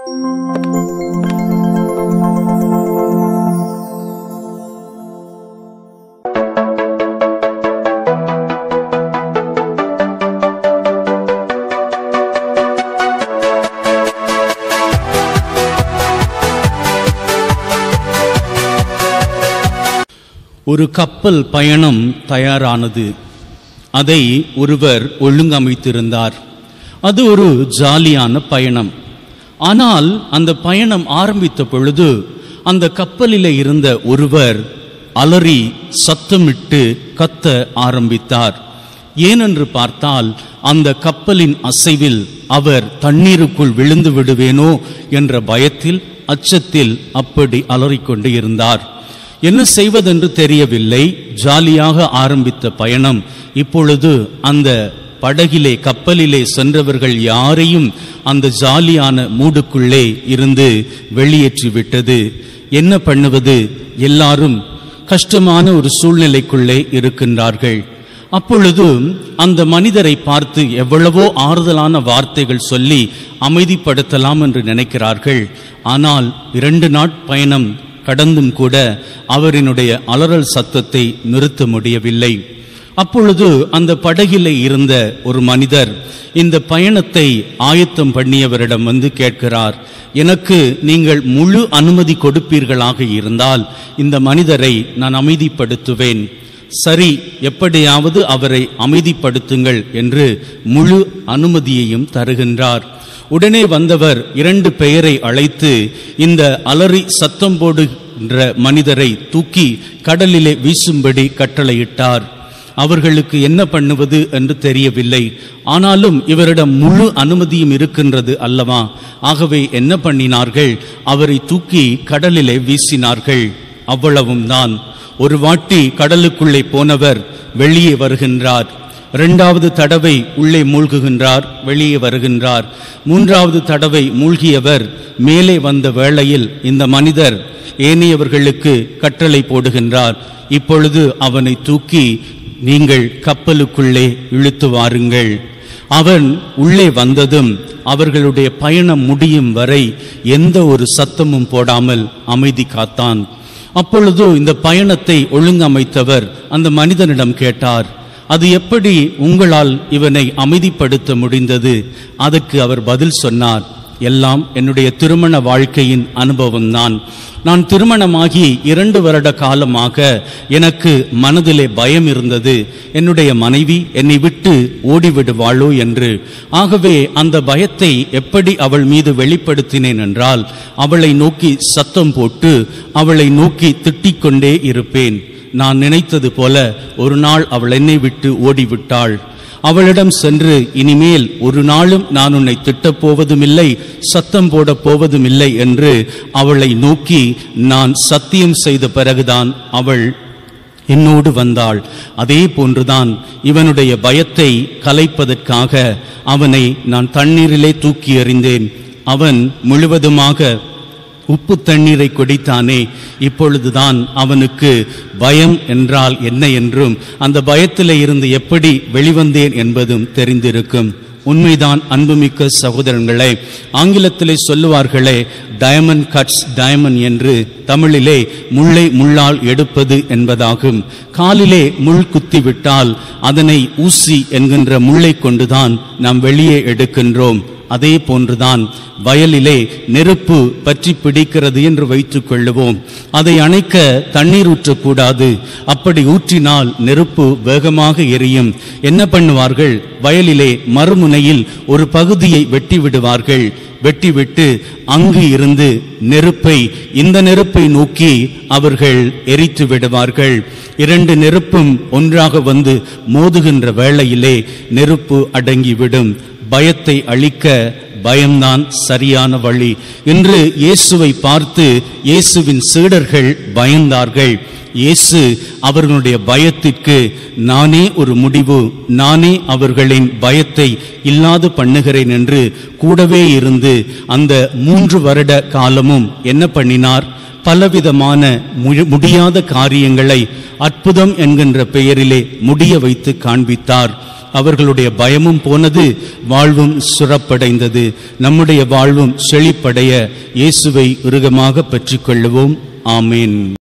ஒரு கப்பல் பயணம் தயாரானது அதை ஒருவர் ஒழுங்கமைத்திருந்தார் அது ஒரு ஜாலியான பயணம் ஆனால் அந்த பயணம் ஆரம்பித்த பொழுது அந்த கப்பலிலே இருந்த ஒருவர் அலறி சத்தமிட்டு கத்த ஆரம்பித்தார் ஏனென்று பார்த்தால் அந்த கப்பலின் அசைவில் அவர் தண்ணீருக்குள் விழுந்து விடுவேனோ என்ற பயத்தில் அச்சத்தில் அப்படி அலறிக்கொண்டு இருந்தார் என்ன செய்வதென்று தெரியவில்லை ஜாலியாக ஆரம்பித்த பயணம் இப்பொழுது அந்த படகிலே கப்பலிலே சென்றவர்கள் யாரையும் அந்த ஜாலியான மூடுக்குள்ளே இருந்து வெளியேற்றி விட்டது என்ன பண்ணுவது எல்லாரும் கஷ்டமான ஒரு சூழ்நிலைக்குள்ளே இருக்கின்றார்கள் அப்பொழுது அந்த மனிதரை பார்த்து எவ்வளவோ ஆறுதலான வார்த்தைகள் சொல்லி அமைதிப்படுத்தலாம் என்று நினைக்கிறார்கள் ஆனால் இரண்டு நாட் பயணம் கடந்தும் கூட அவரினுடைய அலறல் சத்தத்தை நிறுத்த முடியவில்லை அப்பொழுது அந்த படகிலே இருந்த ஒரு மனிதர் இந்த பயணத்தை ஆயத்தம் பண்ணியவரிடம் வந்து கேட்கிறார் எனக்கு நீங்கள் முழு அனுமதி கொடுப்பீர்களாக இருந்தால் இந்த மனிதரை நான் அமைதிப்படுத்துவேன் சரி எப்படியாவது அவரை அமைதிப்படுத்துங்கள் என்று முழு அனுமதியையும் தருகின்றார் உடனே வந்தவர் இரண்டு பெயரை அழைத்து இந்த அலறி சத்தம் போடுகின்ற மனிதரை தூக்கி கடலிலே வீசும்படி கட்டளையிட்டார் அவர்களுக்கு என்ன பண்ணுவது என்று தெரியவில்லை ஆனாலும் இவரிடம் முழு அனுமதியும் இருக்கின்றது அல்லவா ஆகவே என்ன பண்ணினார்கள் அவரை தூக்கி கடலிலே வீசினார்கள் அவ்வளவும் தான் ஒரு வாட்டி கடலுக்குள்ளே போனவர் வெளியே வருகின்றார் இரண்டாவது தடவை உள்ளே மூழ்குகின்றார் வெளியே வருகின்றார் மூன்றாவது தடவை மூழ்கியவர் மேலே வந்த வேளையில் இந்த மனிதர் ஏனையவர்களுக்கு கட்டளை போடுகின்றார் இப்பொழுது அவனை தூக்கி நீங்கள் கப்பலுக்குள்ளே இழுத்து வாருங்கள் அவன் உள்ளே வந்ததும் அவர்களுடைய பயணம் முடியும் வரை எந்த ஒரு சத்தமும் போடாமல் அமைதி காத்தான் அப்பொழுது இந்த பயணத்தை ஒழுங்கமைத்தவர் அந்த மனிதனிடம் கேட்டார் அது எப்படி உங்களால் இவனை அமைதிப்படுத்த முடிந்தது அதற்கு அவர் பதில் சொன்னார் எல்லாம் என்னுடைய திருமண வாழ்க்கையின் அனுபவம்தான் நான் திருமணமாகி இரண்டு வருட காலமாக எனக்கு மனதிலே பயம் இருந்தது என்னுடைய மனைவி என்னை விட்டு ஓடிவிடுவாளோ என்று ஆகவே அந்த பயத்தை எப்படி அவள் மீது வெளிப்படுத்தினேன் என்றால் அவளை நோக்கி சத்தம் போட்டு அவளை நோக்கி திட்டிக் கொண்டே இருப்பேன் நான் நினைத்தது போல ஒரு நாள் அவள் என்னை விட்டு ஓடிவிட்டாள் அவளிடம் சென்று இனிமேல் ஒரு நாளும் நான் உன்னை திட்டப் போவதுமில்லை சத்தம் போடப் போவதுமில்லை என்று அவளை நோக்கி நான் சத்தியம் செய்த பிறகுதான் அவள் என்னோடு வந்தாள் அதே போன்றுதான் இவனுடைய பயத்தை கலைப்பதற்காக அவனை நான் தண்ணீரிலே தூக்கி எறிந்தேன் அவன் முழுவதுமாக உப்பு தண்ணீரை குடித்தானே இப்பொழுதுதான் அவனுக்கு பயம் என்றால் என்ன என்றும் அந்த பயத்திலே இருந்து எப்படி வெளிவந்தேன் என்பதும் தெரிந்திருக்கும் உண்மைதான் அன்புமிக்க சகோதரங்களே ஆங்கிலத்திலே சொல்லுவார்களே டயமண்ட் கட்ஸ் டயமண்ட் என்று தமிழிலே முள்ளை முள்ளால் எடுப்பது என்பதாகும் காலிலே முள் குத்திவிட்டால் அதனை ஊசி என்கின்ற முள்ளை கொண்டுதான் நாம் வெளியே எடுக்கின்றோம் அதே போன்றுதான் வயலிலே நெருப்பு பற்றி பிடிக்கிறது என்று வைத்துக் கொள்ளுவோம் அதை அணைக்க தண்ணீர் ஊற்றக்கூடாது அப்படி ஊற்றினால் நெருப்பு வேகமாக எரியும் என்ன பண்ணுவார்கள் வயலிலே மறுமுனையில் ஒரு பகுதியை வெட்டி விடுவார்கள் வெட்டிவிட்டு அங்கு இருந்து நெருப்பை இந்த நெருப்பை நோக்கி அவர்கள் எரித்து விடுவார்கள் இரண்டு நெருப்பும் ஒன்றாக வந்து மோதுகின்ற வேளையிலே நெருப்பு அடங்கிவிடும் பயத்தை அழிக்க பயம்தான் சரியான வழி இன்று இயேசுவை பார்த்து இயேசுவின் சீடர்கள் பயந்தார்கள் இயேசு அவர்களுடைய பயத்திற்கு நானே ஒரு முடிவு நானே அவர்களின் பயத்தை இல்லாது பண்ணுகிறேன் என்று கூடவே இருந்து அந்த மூன்று வருட காலமும் என்ன பண்ணினார் பலவிதமான மு- முடியாத காரியங்களை அற்புதம் என்கின்ற பெயரிலே முடிய வைத்து காண்பித்தார் அவர்களுடைய பயமும் போனது வாழ்வும் சுரப்படைந்தது நம்முடைய வாழ்வும் செழிப்படைய இயேசுவை உருகமாக பற்றிக் கொள்ளுவோம் ஆமேன்